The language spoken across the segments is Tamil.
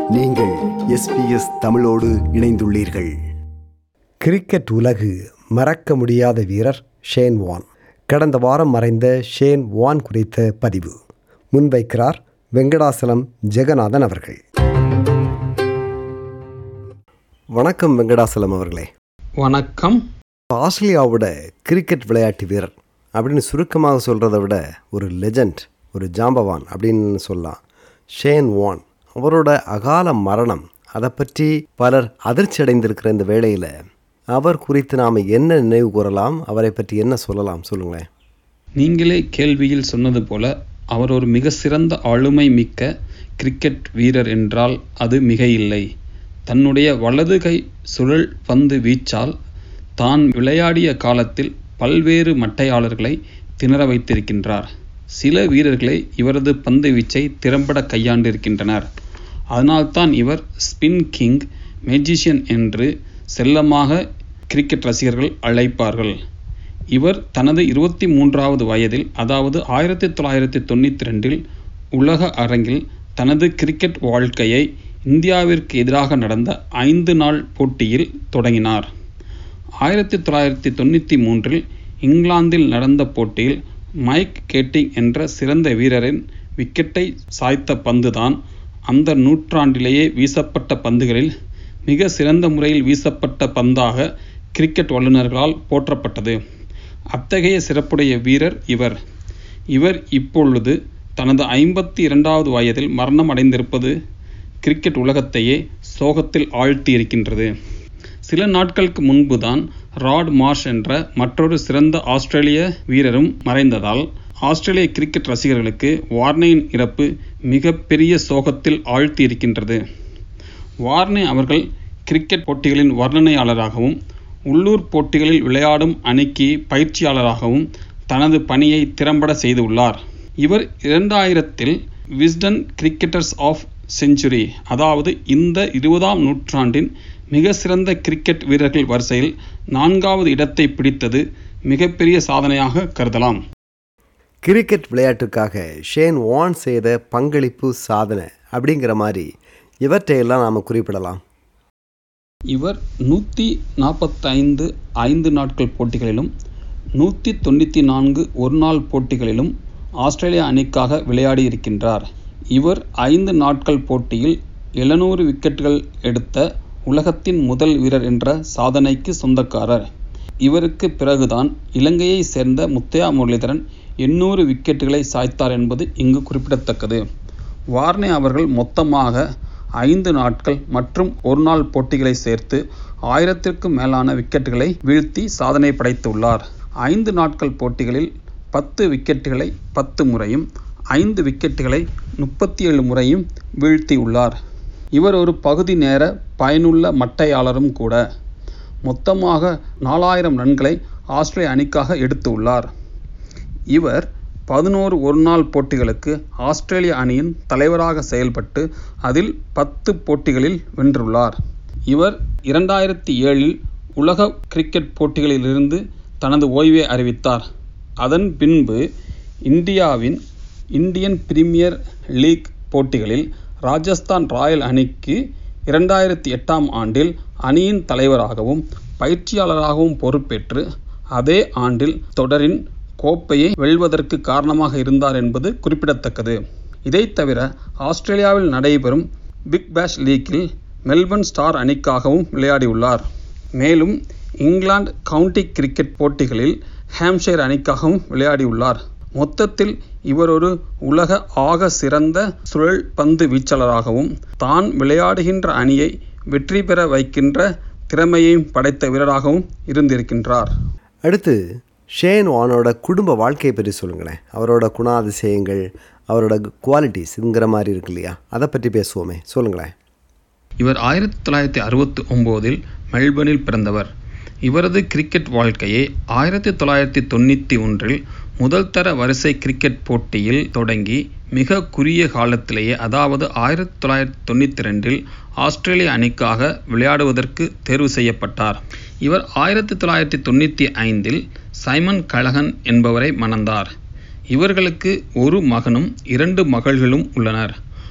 நீங்கள் எஸ்பிஎஸ் தமிழோடு இணைந்துள்ளீர்கள் கிரிக்கெட் உலகு மறக்க முடியாத வீரர் ஷேன் வான் கடந்த வாரம் மறைந்த ஷேன் வான் குறித்த பதிவு முன்வைக்கிறார் வெங்கடாசலம் ஜெகநாதன் அவர்கள் வணக்கம் வெங்கடாசலம் அவர்களே வணக்கம் ஆஸ்திரேலியாவோட கிரிக்கெட் விளையாட்டு வீரர் அப்படின்னு சுருக்கமாக சொல்கிறத விட ஒரு லெஜண்ட் ஒரு ஜாம்பவான் அப்படின்னு சொல்லலாம் ஷேன் வான் அவரோட அகால மரணம் அதை பற்றி பலர் அதிர்ச்சி அடைந்திருக்கிற இந்த வேளையில் அவர் குறித்து நாம் என்ன நினைவு கூறலாம் அவரை பற்றி என்ன சொல்லலாம் சொல்லுங்களேன் நீங்களே கேள்வியில் சொன்னது போல அவர் ஒரு மிக சிறந்த ஆளுமை மிக்க கிரிக்கெட் வீரர் என்றால் அது மிக இல்லை தன்னுடைய வலது கை சுழல் பந்து வீச்சால் தான் விளையாடிய காலத்தில் பல்வேறு மட்டையாளர்களை திணற வைத்திருக்கின்றார் சில வீரர்களை இவரது பந்து வீச்சை திறம்பட கையாண்டிருக்கின்றனர் அதனால்தான் இவர் ஸ்பின் கிங் மேஜிஷியன் என்று செல்லமாக கிரிக்கெட் ரசிகர்கள் அழைப்பார்கள் இவர் தனது இருபத்தி மூன்றாவது வயதில் அதாவது ஆயிரத்தி தொள்ளாயிரத்தி தொண்ணூற்றி ரெண்டில் உலக அரங்கில் தனது கிரிக்கெட் வாழ்க்கையை இந்தியாவிற்கு எதிராக நடந்த ஐந்து நாள் போட்டியில் தொடங்கினார் ஆயிரத்தி தொள்ளாயிரத்தி தொண்ணூற்றி மூன்றில் இங்கிலாந்தில் நடந்த போட்டியில் மைக் கேட்டிங் என்ற சிறந்த வீரரின் விக்கெட்டை சாய்த்த பந்துதான் அந்த நூற்றாண்டிலேயே வீசப்பட்ட பந்துகளில் மிக சிறந்த முறையில் வீசப்பட்ட பந்தாக கிரிக்கெட் வல்லுநர்களால் போற்றப்பட்டது அத்தகைய சிறப்புடைய வீரர் இவர் இவர் இப்பொழுது தனது ஐம்பத்தி இரண்டாவது வயதில் மரணம் அடைந்திருப்பது கிரிக்கெட் உலகத்தையே சோகத்தில் ஆழ்த்தியிருக்கின்றது சில நாட்களுக்கு முன்புதான் ராட் மார்ஷ் என்ற மற்றொரு சிறந்த ஆஸ்திரேலிய வீரரும் மறைந்ததால் ஆஸ்திரேலிய கிரிக்கெட் ரசிகர்களுக்கு வார்னேயின் இறப்பு மிக பெரிய சோகத்தில் ஆழ்த்தியிருக்கின்றது வார்னே அவர்கள் கிரிக்கெட் போட்டிகளின் வர்ணனையாளராகவும் உள்ளூர் போட்டிகளில் விளையாடும் அணிக்கு பயிற்சியாளராகவும் தனது பணியை திறம்பட செய்துள்ளார் இவர் இரண்டாயிரத்தில் விஸ்டன் கிரிக்கெட்டர்ஸ் ஆஃப் செஞ்சுரி அதாவது இந்த இருபதாம் நூற்றாண்டின் மிக சிறந்த கிரிக்கெட் வீரர்கள் வரிசையில் நான்காவது இடத்தை பிடித்தது மிகப்பெரிய சாதனையாக கருதலாம் கிரிக்கெட் விளையாட்டுக்காக ஷேன் வான் செய்த பங்களிப்பு சாதனை அப்படிங்கிற மாதிரி இவற்றையெல்லாம் நாம் குறிப்பிடலாம் இவர் நூற்றி நாற்பத்தைந்து ஐந்து நாட்கள் போட்டிகளிலும் நூற்றி தொண்ணூற்றி நான்கு ஒரு நாள் போட்டிகளிலும் ஆஸ்திரேலியா அணிக்காக விளையாடி இருக்கின்றார் இவர் ஐந்து நாட்கள் போட்டியில் எழுநூறு விக்கெட்டுகள் எடுத்த உலகத்தின் முதல் வீரர் என்ற சாதனைக்கு சொந்தக்காரர் இவருக்கு பிறகுதான் இலங்கையை சேர்ந்த முத்தையா முரளிதரன் எண்ணூறு விக்கெட்டுகளை சாய்த்தார் என்பது இங்கு குறிப்பிடத்தக்கது வார்னே அவர்கள் மொத்தமாக ஐந்து நாட்கள் மற்றும் ஒரு நாள் போட்டிகளை சேர்த்து ஆயிரத்திற்கும் மேலான விக்கெட்டுகளை வீழ்த்தி சாதனை படைத்துள்ளார் ஐந்து நாட்கள் போட்டிகளில் பத்து விக்கெட்டுகளை பத்து முறையும் ஐந்து விக்கெட்டுகளை முப்பத்தி ஏழு முறையும் வீழ்த்தியுள்ளார் இவர் ஒரு பகுதி நேர பயனுள்ள மட்டையாளரும் கூட மொத்தமாக நாலாயிரம் ரன்களை ஆஸ்திரேலிய அணிக்காக எடுத்துள்ளார் இவர் பதினோரு ஒருநாள் போட்டிகளுக்கு ஆஸ்திரேலிய அணியின் தலைவராக செயல்பட்டு அதில் பத்து போட்டிகளில் வென்றுள்ளார் இவர் இரண்டாயிரத்தி ஏழில் உலக கிரிக்கெட் போட்டிகளிலிருந்து தனது ஓய்வை அறிவித்தார் அதன் பின்பு இந்தியாவின் இந்தியன் பிரீமியர் லீக் போட்டிகளில் ராஜஸ்தான் ராயல் அணிக்கு இரண்டாயிரத்தி எட்டாம் ஆண்டில் அணியின் தலைவராகவும் பயிற்சியாளராகவும் பொறுப்பேற்று அதே ஆண்டில் தொடரின் கோப்பையை வெல்வதற்கு காரணமாக இருந்தார் என்பது குறிப்பிடத்தக்கது இதைத் தவிர ஆஸ்திரேலியாவில் நடைபெறும் பிக் பேஷ் லீக்கில் மெல்பர்ன் ஸ்டார் அணிக்காகவும் விளையாடியுள்ளார் மேலும் இங்கிலாந்து கவுண்டி கிரிக்கெட் போட்டிகளில் ஹாம்ஷயர் அணிக்காகவும் விளையாடியுள்ளார் மொத்தத்தில் இவர் ஒரு உலக ஆக சிறந்த சுழல் பந்து வீச்சாளராகவும் தான் விளையாடுகின்ற அணியை வெற்றி பெற வைக்கின்ற திறமையையும் படைத்த வீரராகவும் இருந்திருக்கின்றார் அடுத்து ஷேன் வானோட குடும்ப வாழ்க்கையை பற்றி சொல்லுங்களேன் அவரோட குணாதிசயங்கள் அவரோட குவாலிட்டிஸ்ங்கிற மாதிரி இருக்கு இல்லையா அதை பற்றி பேசுவோமே சொல்லுங்களேன் இவர் ஆயிரத்தி தொள்ளாயிரத்தி அறுபத்தி ஒம்போதில் மெல்பர்னில் பிறந்தவர் இவரது கிரிக்கெட் வாழ்க்கையை ஆயிரத்தி தொள்ளாயிரத்தி தொண்ணூற்றி ஒன்றில் முதல் தர வரிசை கிரிக்கெட் போட்டியில் தொடங்கி மிக குறுகிய காலத்திலேயே அதாவது ஆயிரத்தி தொள்ளாயிரத்தி தொண்ணூற்றி ரெண்டில் ஆஸ்திரேலிய அணிக்காக விளையாடுவதற்கு தேர்வு செய்யப்பட்டார் இவர் ஆயிரத்தி தொள்ளாயிரத்தி தொண்ணூற்றி ஐந்தில் சைமன் கலகன் என்பவரை மணந்தார் இவர்களுக்கு ஒரு மகனும் இரண்டு மகள்களும் உள்ளனர்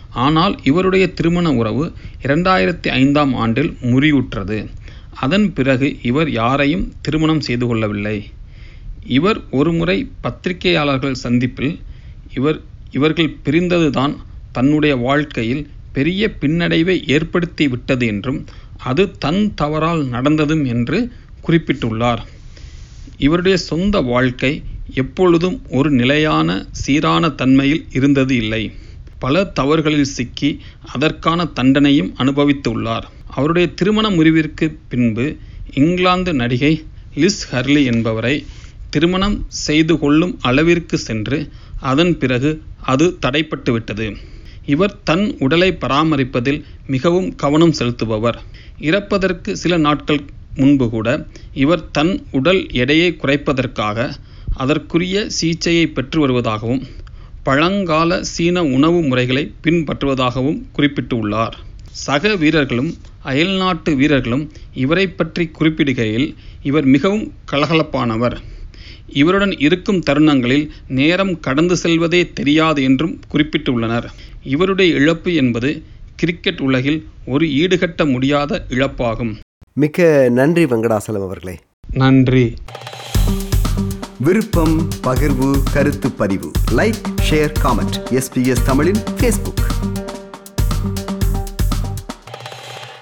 ஆனால் இவருடைய திருமண உறவு இரண்டாயிரத்தி ஐந்தாம் ஆண்டில் முறிவுற்றது அதன் பிறகு இவர் யாரையும் திருமணம் செய்து கொள்ளவில்லை இவர் ஒருமுறை பத்திரிகையாளர்கள் சந்திப்பில் இவர் இவர்கள் பிரிந்ததுதான் தன்னுடைய வாழ்க்கையில் பெரிய பின்னடைவை ஏற்படுத்தி விட்டது என்றும் அது தன் தவறால் நடந்ததும் என்று குறிப்பிட்டுள்ளார் இவருடைய சொந்த வாழ்க்கை எப்பொழுதும் ஒரு நிலையான சீரான தன்மையில் இருந்தது இல்லை பல தவறுகளில் சிக்கி அதற்கான தண்டனையும் அனுபவித்துள்ளார் அவருடைய திருமண முறிவிற்கு பின்பு இங்கிலாந்து நடிகை லிஸ் ஹர்லி என்பவரை திருமணம் செய்து கொள்ளும் அளவிற்கு சென்று அதன் பிறகு அது தடைப்பட்டு விட்டது இவர் தன் உடலை பராமரிப்பதில் மிகவும் கவனம் செலுத்துபவர் இறப்பதற்கு சில நாட்கள் முன்பு கூட இவர் தன் உடல் எடையை குறைப்பதற்காக அதற்குரிய சிகிச்சையை பெற்று வருவதாகவும் பழங்கால சீன உணவு முறைகளை பின்பற்றுவதாகவும் குறிப்பிட்டுள்ளார் சக வீரர்களும் அயல்நாட்டு வீரர்களும் இவரை பற்றி குறிப்பிடுகையில் இவர் மிகவும் கலகலப்பானவர் இவருடன் இருக்கும் தருணங்களில் நேரம் கடந்து செல்வதே தெரியாது என்றும் குறிப்பிட்டுள்ளனர் இவருடைய இழப்பு என்பது கிரிக்கெட் உலகில் ஒரு ஈடுகட்ட முடியாத இழப்பாகும் மிக்க நன்றி வெங்கடாசலம் அவர்களே நன்றி விருப்பம் பகிர்வு கருத்து பதிவு லைக் ஷேர் காமெண்ட் எஸ்பிஎஸ் தமிழின் ஃபேஸ்புக்